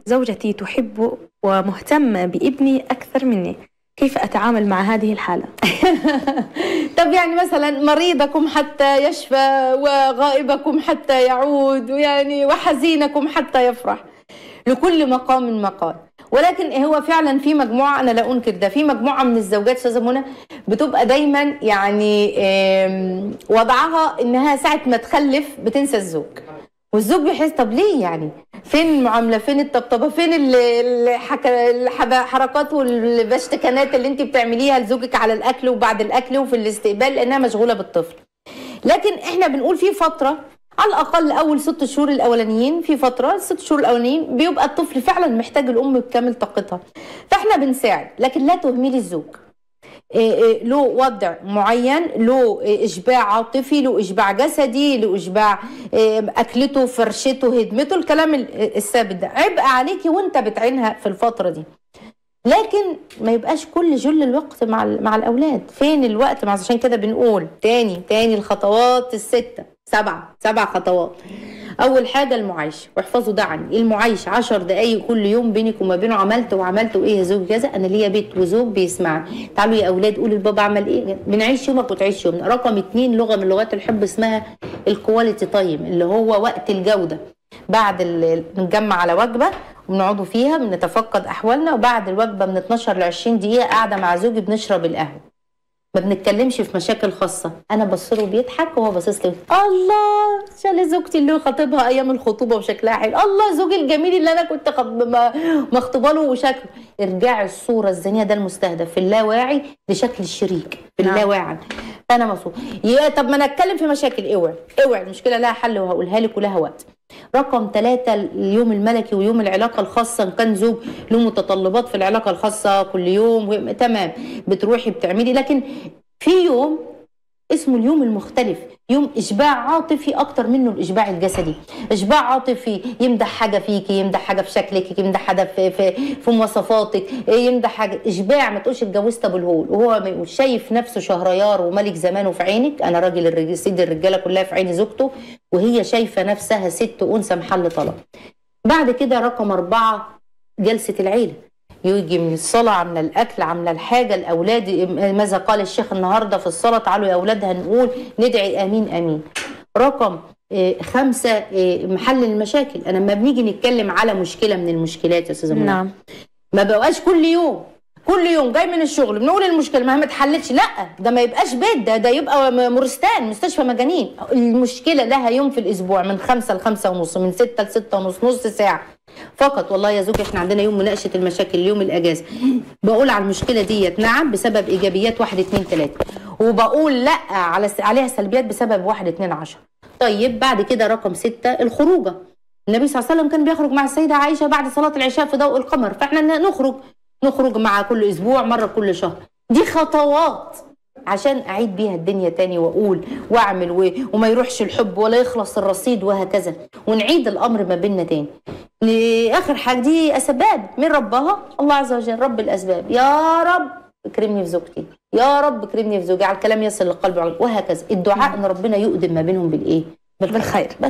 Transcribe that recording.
زوجتي تحب ومهتمة بابني أكثر مني كيف أتعامل مع هذه الحالة؟ طب يعني مثلا مريضكم حتى يشفى وغائبكم حتى يعود ويعني وحزينكم حتى يفرح لكل مقام مقال ولكن هو فعلا في مجموعه انا لا انكر ده في مجموعه من الزوجات استاذه منى بتبقى دايما يعني وضعها انها ساعه ما تخلف بتنسى الزوج والزوج بيحس طب ليه يعني فين المعامله فين الطبطبه فين الحركات والبشتكنات اللي انت بتعمليها لزوجك على الاكل وبعد الاكل وفي الاستقبال لانها مشغوله بالطفل لكن احنا بنقول في فتره على الاقل اول ست شهور الاولانيين في فتره الست شهور الاولانيين بيبقى الطفل فعلا محتاج الام بكامل طاقتها فاحنا بنساعد لكن لا تهملي الزوج له وضع معين له اشباع عاطفي له اشباع جسدي له اشباع اكلته فرشته هدمته الكلام الثابت ده عبء عليكي وانت بتعينها في الفتره دي لكن ما يبقاش كل جل الوقت مع مع الاولاد فين الوقت مع عشان كده بنقول تاني تاني الخطوات السته سبعه سبع خطوات اول حاجه المعايشه واحفظوا ده عني المعايشه 10 دقائق كل يوم بينك وما بينه عملت وعملت وايه يا زوجي كذا انا ليا بيت وزوج بيسمعني تعالوا يا اولاد قولوا لبابا عمل ايه بنعيش يومك وتعيش يومنا رقم اتنين لغه من لغات الحب اسمها الكواليتي تايم اللي هو وقت الجوده بعد نتجمع على وجبه وبنقعدوا فيها بنتفقد احوالنا وبعد الوجبه من 12 ل 20 دقيقه قاعده مع زوجي بنشرب القهوه ما بنتكلمش في مشاكل خاصه انا بصله بيضحك وهو باصص لي الله شال زوجتي اللي خاطبها ايام الخطوبه وشكلها حلو الله زوجي الجميل اللي انا كنت مخطوبه له وشكله ارجعي الصوره الذهنيه ده المستهدف في اللاواعي لشكل الشريك في نعم. اللاواعي فانا مبسوط يا طب ما انا اتكلم في مشاكل اوعي اوعي المشكله لها حل وهقولها لك ولها وقت رقم ثلاثة اليوم الملكي ويوم العلاقة الخاصة إن كان زوج له متطلبات في العلاقة الخاصة كل يوم تمام بتروحي بتعملي لكن في يوم اسمه اليوم المختلف يوم اشباع عاطفي اكتر منه الاشباع الجسدي اشباع عاطفي يمدح حاجه فيكي يمدح حاجه في شكلك يمدح حاجه في في, في مواصفاتك يمدح حاجه اشباع ما تقولش اتجوزت ابو الهول وهو ما يقول شايف نفسه شهريار وملك زمانه في عينك انا راجل الرجال سيد الرجاله كلها في عين زوجته وهي شايفه نفسها ست انثى محل طلب بعد كده رقم أربعة جلسة العيلة يجي من الصلاة عاملة الأكل عاملة الحاجة الأولاد ماذا قال الشيخ النهاردة في الصلاة تعالوا يا أولاد هنقول ندعي آمين آمين رقم خمسة محل المشاكل أنا لما بنيجي نتكلم على مشكلة من المشكلات يا أستاذة نعم ما بقاش كل يوم كل يوم جاي من الشغل بنقول المشكله ما ما اتحلتش لا ده ما يبقاش بيت ده ده يبقى مورستان مستشفى مجانين المشكله لها يوم في الاسبوع من خمسة لخمسة ونص من ستة لستة ونص نص ساعه فقط والله يا زوجي احنا عندنا يوم مناقشه المشاكل يوم الاجازه بقول على المشكله ديت نعم بسبب ايجابيات واحد اتنين تلاته وبقول لا على عليها سلبيات بسبب واحد اتنين عشر طيب بعد كده رقم ستة الخروجه النبي صلى الله عليه وسلم كان بيخرج مع السيده عائشه بعد صلاه العشاء في ضوء القمر فاحنا نخرج نخرج مع كل اسبوع مره كل شهر دي خطوات عشان اعيد بيها الدنيا تاني واقول واعمل و... وما يروحش الحب ولا يخلص الرصيد وهكذا ونعيد الامر ما بيننا تاني لاخر حاجه دي اسباب من ربها الله عز وجل رب الاسباب يا رب اكرمني في زوجتي يا رب اكرمني في زوجي على الكلام يصل للقلب وهكذا الدعاء ان ربنا يقدم ما بينهم بالايه بالخير بس